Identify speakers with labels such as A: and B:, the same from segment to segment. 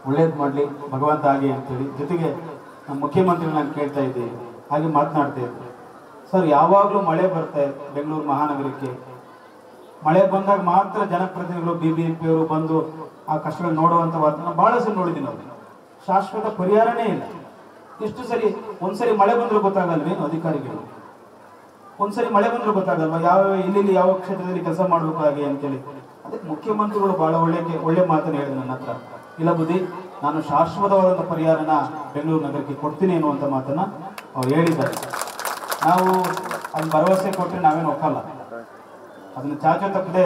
A: ಒಳ್ಳೇದು ಮಾಡಲಿ ಭಗವಂತ ಹಾಗೆ ಅಂತೇಳಿ ಜೊತೆಗೆ ನಮ್ಮ ಮುಖ್ಯಮಂತ್ರಿ ನಾನು ಕೇಳ್ತಾ ಇದ್ದೀವಿ ಹಾಗೆ ಮಾತನಾಡ್ತಾ ಇದ್ದೆ ಸರ್ ಯಾವಾಗಲೂ ಮಳೆ ಬರ್ತಾ ಇದೆ ಬೆಂಗಳೂರು ಮಹಾನಗರಕ್ಕೆ ಮಳೆ ಬಂದಾಗ ಮಾತ್ರ ಜನಪ್ರತಿನಿಧಿಗಳು ಬಿ ಬಿ ಎಂ ಪಿಯವರು ಬಂದು ಆ ಕಷ್ಟಗಳನ್ನ ನೋಡುವಂಥ ವಾತಾವರಣ ಭಾಳ ಸರಿ ನೋಡಿದ್ದೀವಿ ನಾವು ಶಾಶ್ವತ ಪರಿಹಾರನೇ ಇಲ್ಲ ಎಷ್ಟು ಸರಿ ಒಂದ್ಸರಿ ಮಳೆ ಬಂದ್ರೆ ಗೊತ್ತಾಗಲ್ವೇನು ಅಧಿಕಾರಿಗಳು ಒಂದ್ಸರಿ ಮಳೆ ಬಂದ್ರೆ ಗೊತ್ತಾಗಲ್ವಾ ಯಾವ ಇಲ್ಲಿ ಯಾವ ಕ್ಷೇತ್ರದಲ್ಲಿ ಕೆಲಸ ಮಾಡ್ಬೇಕು ಹಾಗೆ ಅಂತೇಳಿ ಅದಕ್ಕೆ ಮುಖ್ಯಮಂತ್ರಿಗಳು ಬಹಳ ಒಳ್ಳೆ ಒಳ್ಳೆ ಮಾತನ್ನು ಹೇಳಿದ್ರು ನನ್ನ ಹತ್ರ ಇಲ್ಲ ಬುದ್ಧಿ ನಾನು ಶಾಶ್ವತವಾದಂಥ ಪರಿಹಾರನ ಬೆಂಗಳೂರು ನಗರಕ್ಕೆ ಕೊಡ್ತೀನಿ ಅನ್ನುವಂಥ ಮಾತನ್ನ ಅವ್ರು ಹೇಳಿದ್ದಾರೆ ನಾವು ಅದನ್ನ ಭರವಸೆ ಕೊಟ್ಟರೆ ನಾವೇನು ಒಪ್ಪಲ್ಲ ಅದನ್ನ ಚಾಚು ತಪ್ಪದೆ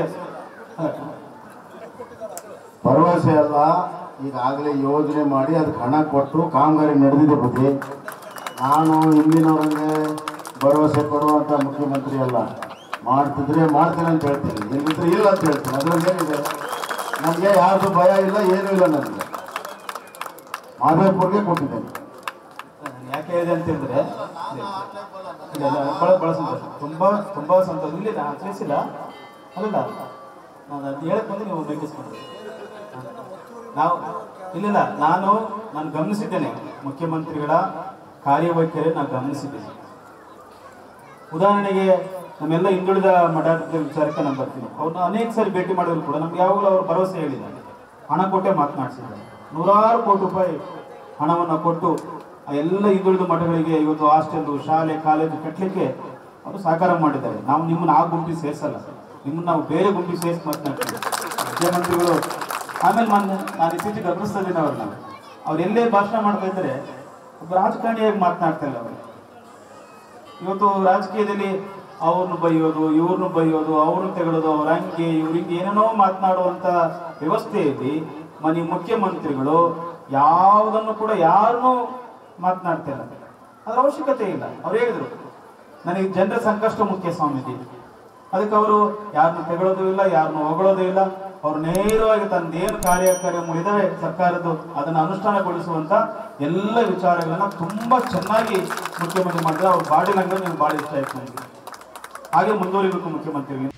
B: ಭರವಸೆ ಅಲ್ಲ ಈಗಾಗಲೇ ಯೋಜನೆ ಮಾಡಿ ಅದಕ್ಕೆ ಹಣ ಕೊಟ್ಟು ಕಾಮಗಾರಿ ನಡೆದಿದೆ ಬುದ್ಧಿ ನಾನು ಹಿಂದಿನವರಂಗೆ ಭರವಸೆ ಕೊಡುವಂಥ ಮುಖ್ಯಮಂತ್ರಿ ಅಲ್ಲ ಮಾಡ್ತಿದ್ರೆ ಮಾಡ್ತೇನೆ ಅಂತ ಹೇಳ್ತೀನಿ ಇಲ್ಲಿದ್ರೆ ಇಲ್ಲ ಅಂತ ಹೇಳ್ತೀನಿ ಅದ್ರಲ್ಲಿ ಏನಿದೆ ನನಗೆ ಯಾರ್ದು ಭಯ ಇಲ್ಲ ಏನೂ ಇಲ್ಲ ನನಗೆ ಮಾಧವಪುರ್ಗೆ ಕೊಟ್ಟಿದ್ದೇನೆ
A: ನಾನು ಯಾಕೆ ಹೇಳಿದೆ ಅಂತ ಹೇಳಿದ್ರೆ ಇಲ್ಲ, ಇಲ್ಲ, ಬಹಳ ಬಹಳ ಸಂತೋಷ ತುಂಬಾ ತುಂಬಾ ಸಂತೋಷ ಇಲ್ಲಿ ನಾನು ತಿಳಿಸಿಲ್ಲ ಅಲ್ಲ ನಾನು ಅದು ಹೇಳಕ್ ಬಂದು ನೀವು ಬೇಕಿಸ್ಕೊಂಡ್ರಿ ನಾವು ಇಲ್ಲಿಲ್ಲ ನಾನು ನಾನು ಗಮನಿಸಿದ್ದೇನೆ ಮುಖ್ಯಮಂತ್ರಿಗಳ ಕಾರ್ಯವೈಖರಿ ನಾನು ಗಮನಿಸಿದ್ದೇನೆ ಉದಾಹರಣೆಗೆ ನಮ್ಮೆಲ್ಲ ಹಿಂದುಳಿದ ಮಠದ ವಿಚಾರಕ್ಕೆ ನಾನು ಬರ್ತೀನಿ ಅವ್ರನ್ನ ಅನೇಕ ಸಾರಿ ಭೇಟಿ ಮಾಡಿದ್ರು ಕೂಡ ನಮ್ಗೆ ಯಾವಾಗಲೂ ಅವ್ರು ಭರವಸೆ ಹೇಳಿದ್ದಾರೆ ಹಣ ಕೊಟ್ಟೆ ಮಾತನಾಡಿಸಿದ್ದಾರೆ ನೂರಾರು ಕೋಟಿ ರೂಪಾಯಿ ಹಣವನ್ನು ಕೊಟ್ಟು ಆ ಎಲ್ಲ ಹಿಂದುಳಿದ ಮಠಗಳಿಗೆ ಇವತ್ತು ಹಾಸ್ಟೆಲ್ ಶಾಲೆ ಕಾಲೇಜು ಕಟ್ಟಲಿಕ್ಕೆ ಅವರು ಸಹಕಾರ ಮಾಡಿದ್ದಾರೆ ನಾವು ನಿಮ್ಮನ್ನ ಆ ಗುಂಪಿಗೆ ಸೇರಿಸಲ್ಲ ನಿಮ್ಮನ್ನ ನಾವು ಬೇರೆ ಗುಂಪಿಗೆ ಸೇರಿಸಿ ಮಾತನಾಡ್ತೀವಿ ಮುಖ್ಯಮಂತ್ರಿಗಳು ಆಮೇಲೆ ನಾನು ನಾನು ಇತ್ತೀಚೆಗೆ ಗಮನಿಸ್ತಾ ಇದ್ದೀನಿ ಅವ್ರನ್ನ ಅವ್ರು ಎಲ್ಲೇ ಭಾಷಣ ಮಾಡ್ತಾ ಇದ್ದಾರೆ ಒಬ್ಬ ರಾಜಕಾರಣಿಯಾಗಿ ಮಾತನಾಡ್ತಾ ಇಲ್ಲ ಅವರು ಇವತ್ತು ರಾಜಕೀಯದಲ್ಲಿ ಅವ್ರನ್ನ ಬೈಯೋದು ಇವ್ರನ್ನ ಬೈಯೋದು ಅವ್ರನ್ನ ತೆಗೊಳ್ಳೋದು ಅವ್ರ ಹಂಗೆ ಇವ್ರಿಗೆ ಏನೇನೋ ಮಾತನಾಡುವಂತ ವ್ಯವಸ್ಥೆಯಲ್ಲಿ ಮನೆ ಮುಖ್ಯಮಂತ್ರಿಗಳು ಯಾವುದನ್ನು ಕೂಡ ಯಾರನ್ನೂ ಮಾತನಾಡ್ತಾ ಇಲ್ಲ ಅದ್ರ ಅವಶ್ಯಕತೆ ಇಲ್ಲ ಅವ್ರು ಹೇಳಿದ್ರು ನನಗೆ ಜನರ ಸಂಕಷ್ಟ ಮುಖ್ಯ ಸ್ವಾಮೀಜಿ ಅದಕ್ಕೆ ಅವರು ಯಾರನ್ನು ತೆಗೊಳ್ಳೋದು ಇಲ್ಲ ಯಾರನ್ನು ಹೊಗಳೋದು ಇಲ್ಲ ಅವ್ರು ನೇರವಾಗಿ ತನ್ನದೇನು ಕಾರ್ಯಕ್ರಮಗಳಿದಾವೆ ಸರ್ಕಾರದ್ದು ಅದನ್ನು ಅನುಷ್ಠಾನಗೊಳಿಸುವಂತ ಎಲ್ಲ ವಿಚಾರಗಳನ್ನ ತುಂಬಾ ಚೆನ್ನಾಗಿ ಮುಖ್ಯಮಂತ್ರಿ ಮಾಡಿದ್ರೆ ಅವ್ರ ಬಾಡಿ ಲ್ಯಾಂಗ್ವೇಜ್ ನನಗೆ ಭಾಳ ಇಷ್ಟ ಆಯ್ತು ನನಗೆ ಹಾಗೆ ಮುಂದುವರಿಬೇಕು ಮುಖ್ಯಮಂತ್ರಿಗಳು